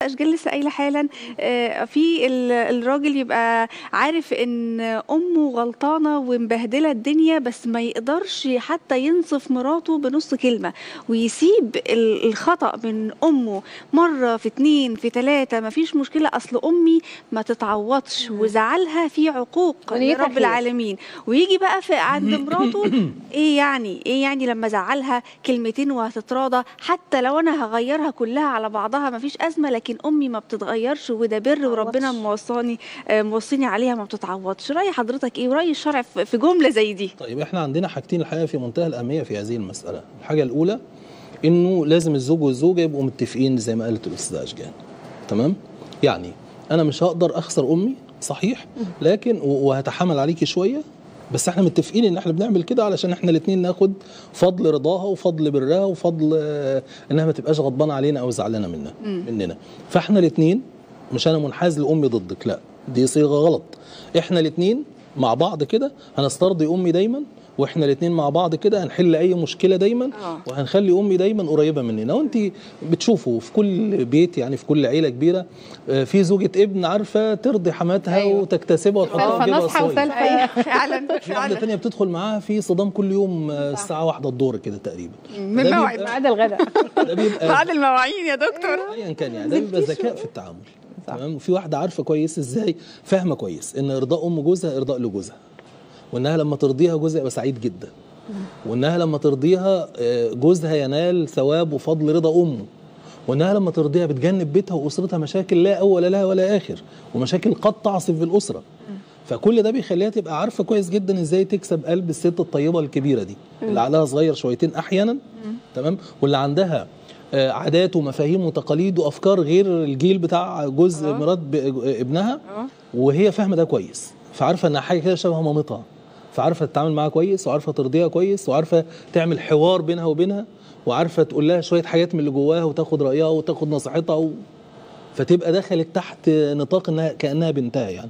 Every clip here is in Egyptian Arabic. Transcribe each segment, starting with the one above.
اشجان لسه قايله حالا آه، في ال- الراجل يبقى عارف ان امه غلطانه ومبهدله الدنيا بس ما يقدرش حتى ينصف مراته بنص كلمه ويسيب ال- الخطا من امه مره في اتنين في تلاته ما فيش مشكله اصل امي ما تتعوضش وزعلها في عقوق ونيتها لرب خير. العالمين ويجي بقى في عند مراته ايه يعني ايه يعني لما زعلها كلمتين وهتتراضى حتى لو انا هغيرها كلها على بعضها ما فيش ازمه لكن امي ما بتتغيرش وده بر وربنا تعوضش. موصاني آه، موصيني عليها ما بتتعوضش راي حضرتك ايه وراي الشرع في في جمله زي دي طيب احنا عندنا حاجتين الحقيقه في منتهى الاهميه في هذه المساله الحاجه الاولى انه لازم الزوج والزوجه يبقوا متفقين زي ما قالت الاستاذه اشجان تمام يعني انا مش هقدر اخسر امي صحيح لكن و- وهتحمل عليكي شويه بس احنا متفقين ان احنا بنعمل كده علشان احنا الاثنين ناخد فضل رضاها وفضل برها وفضل آه، انها ما تبقاش غضبانه علينا او زعلانه منا مننا فاحنا الاثنين مش انا منحاز لامي ضدك لا دي صيغه غلط احنا الاثنين مع بعض كده هنسترضي امي دايما واحنا الاثنين مع بعض كده هنحل اي مشكله دايما آه. وهنخلي امي دايما قريبه مننا وانت بتشوفوا في كل بيت يعني في كل عيله كبيره آه، في زوجه ابن عارفه ترضي حماتها أيوة. وتكتسبها وتحطها في سلفة جيبها نصحى الصغير. وسلفة فعلا في واحده تانية بتدخل معاها في صدام كل يوم آه، الساعه واحدة الظهر كده تقريبا من ده موعد بيبقى- ما عدا الغداء ده بيبقى بعد المواعين يا دكتور ايا كان يعني ده بيبقى ذكاء في التعامل تمام وفي واحده عارفه كويس ازاي فاهمه كويس ان ارضاء ام جوزها ارضاء لجوزها وانها لما ترضيها جوزها يبقى سعيد جدا وانها لما ترضيها آه، جوزها ينال ثواب وفضل رضا امه وانها لما ترضيها بتجنب بيتها واسرتها مشاكل لا اول لها ولا اخر ومشاكل قد تعصف في الاسره فكل ده بيخليها تبقى عارفه كويس جدا ازاي تكسب قلب الست الطيبه الكبيره دي اللي عقلها صغير شويتين احيانا تمام واللي عندها آه، عادات ومفاهيم وتقاليد وافكار غير الجيل بتاع جوز آه. مرات ب- ابنها اه وهي فاهمه ده كويس فعارفه انها حاجه كده شبه مامتها فعارفه تتعامل معاها كويس وعارفه ترضيها كويس وعارفه تعمل حوار بينها وبينها وعارفه تقول لها شويه حاجات من اللي جواها وتاخد رايها وتاخد نصيحتها و... فتبقى دخلت تحت نطاق انها كانها بنتها يعني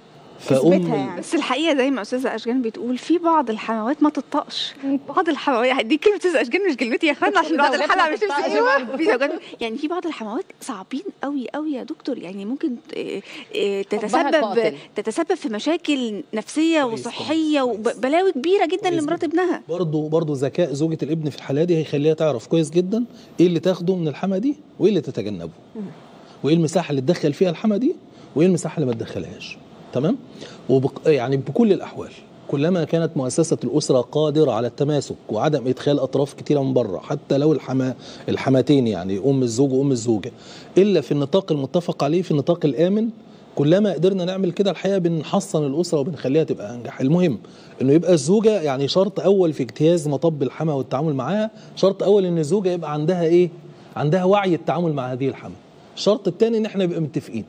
كسبتها يعني. بس الحقيقه زي ما استاذه اشجان بتقول في بعض الحموات ما تطقش بعض الحموات دي كلمه استاذه اشجان مش كلمتي يا اخوانا عشان بعد زوجات الحلقه ما مش تطقش ايوه برضه. في زوجات يعني في بعض الحموات صعبين قوي قوي يا دكتور يعني ممكن ت- إيه تتسبب قاتل. تتسبب في مشاكل نفسيه كويس وصحيه كويس. وبلاوي كبيره جدا كويس لمرات جدا. ابنها برضه برضه ذكاء زوجة الابن في الحالة دي هيخليها تعرف كويس جدا ايه اللي تاخده من الحما دي وايه اللي تتجنبه وايه المساحة اللي تدخل فيها الحما دي وايه المساحة اللي ما تدخلهاش تمام وبق... يعني بكل الأحوال كلما كانت مؤسسة الأسرة قادرة على التماسك وعدم إدخال أطراف كتيرة من بره حتى لو الحما الحماتين يعني أم الزوج وأم الزوجة إلا في النطاق المتفق عليه في النطاق الآمن كلما قدرنا نعمل كده الحقيقه بنحصن الاسره وبنخليها تبقى انجح المهم انه يبقى الزوجه يعني شرط اول في اجتياز مطب الحما والتعامل معاها شرط اول ان الزوجه يبقى عندها ايه عندها وعي التعامل مع هذه الحما الشرط الثاني ان احنا نبقى متفقين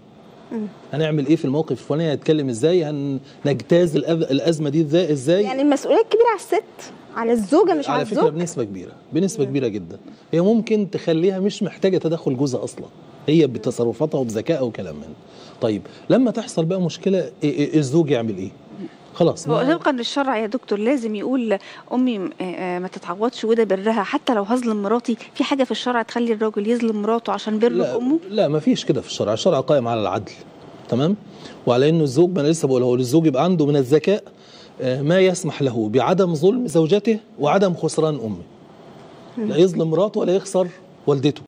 هنعمل ايه في الموقف الفلاني هنتكلم ازاي هنجتاز الأذ- الازمه دي ازاي ازاي يعني المسؤوليه الكبيره على الست على الزوجه مش على, على فكره الزوج بنسبه كبيره بنسبه كبيره جدا هي ممكن تخليها مش محتاجه تدخل جوزها اصلا هي بتصرفاتها وبذكائها وكلام من طيب لما تحصل بقى مشكله إيه- إيه الزوج يعمل ايه خلاص هو ما- طبقا للشرع يا دكتور لازم يقول امي م- آه، آه، ما تتعوضش وده برها حتى لو هظلم مراتي في حاجه في الشرع تخلي الراجل يظلم مراته عشان بر لا امه لا ما فيش كده في الشرع الشرع قائم على العدل تمام وعلى انه الزوج ما انا لسه بقول هو الزوج يبقى عنده من الذكاء آه، ما يسمح له بعدم ظلم زوجته وعدم خسران امه لا يظلم مراته ولا يخسر والدته